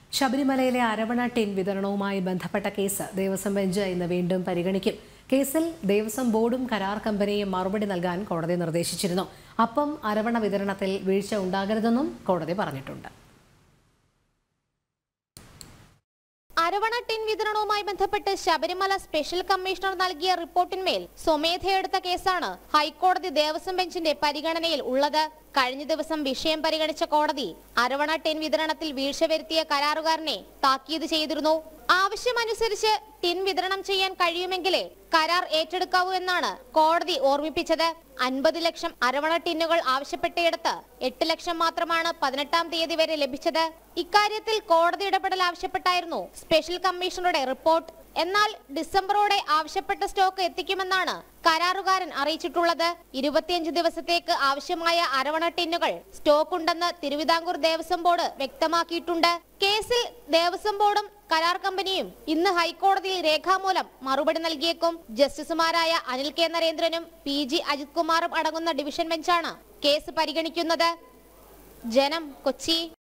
ശബരിമലയിലെ അരവണ ടിൻ വിതരണവുമായി ബന്ധപ്പെട്ട കേസ് ദേവസ്വം ബെഞ്ച് ഇന്ന് വീണ്ടും പരിഗണിക്കും കേസിൽ ദേവസ്വം ബോർഡും കരാർ കമ്പനിയും മറുപടി നൽകാൻ കോടതി നിർദ്ദേശിച്ചിരുന്നു അപ്പം അരവണ വിതരണത്തിൽ വീഴ്ച ഉണ്ടാകരുതെന്നും കോടതി പറഞ്ഞിട്ടുണ്ട് അരവണ ടിൻ വിതരണവുമായി ബന്ധപ്പെട്ട് ശബരിമല സ്പെഷ്യൽ കമ്മീഷണർ നൽകിയ റിപ്പോർട്ടിന്മേൽ സ്വമേധയെടുത്ത കേസാണ് ഹൈക്കോടതി ദേവസ്വം ബെഞ്ചിന്റെ പരിഗണനയിൽ ഉള്ളത് കഴിഞ്ഞ ദിവസം വിഷയം പരിഗണിച്ച കോടതി അരവണ ടിൻ വിതരണത്തിൽ വീഴ്ച വരുത്തിയ കരാറുകാരനെ താക്കീത് ചെയ്തിരുന്നു ആവശ്യമനുസരിച്ച് ടിൻ വിതരണം ചെയ്യാൻ കഴിയുമെങ്കിലേ കരാർ ഏറ്റെടുക്കാവൂ എന്നാണ് കോടതി ഓർമ്മിപ്പിച്ചത് അൻപത് ലക്ഷം അരവണ ടിന്നുകൾ ആവശ്യപ്പെട്ടയിടത്ത് എട്ട് ലക്ഷം മാത്രമാണ് പതിനെട്ടാം തീയതി വരെ ലഭിച്ചത് ഇക്കാര്യത്തിൽ കോടതി ഇടപെടൽ ആവശ്യപ്പെട്ടായിരുന്നു സ്പെഷ്യൽ കമ്മീഷണറുടെ റിപ്പോർട്ട് എന്നാൽ ഡിസംബറോടെ ആവശ്യപ്പെട്ട സ്റ്റോക്ക് എത്തിക്കുമെന്നാണ് കരാറുകാരൻ അറിയിച്ചിട്ടുള്ളത് ഇരുപത്തിയഞ്ച് ദിവസത്തേക്ക് ആവശ്യമായ അരവണ ടിന്നുകൾ സ്റ്റോക്ക് ഉണ്ടെന്ന് തിരുവിതാംകൂർ ദേവസ്വം ബോർഡ് വ്യക്തമാക്കിയിട്ടുണ്ട് കേസിൽ ദേവസ്വം ബോർഡും കരാർ കമ്പനിയും ഇന്ന് ഹൈക്കോടതിയിൽ രേഖാമൂലം മറുപടി നൽകിയേക്കും ജസ്റ്റിസുമാരായ അനിൽ കെ നരേന്ദ്രനും പി ജി അജിത് കുമാറും അടങ്ങുന്ന ഡിവിഷൻ ബെഞ്ചാണ് കേസ് പരിഗണിക്കുന്നത് ജനം കൊച്ചി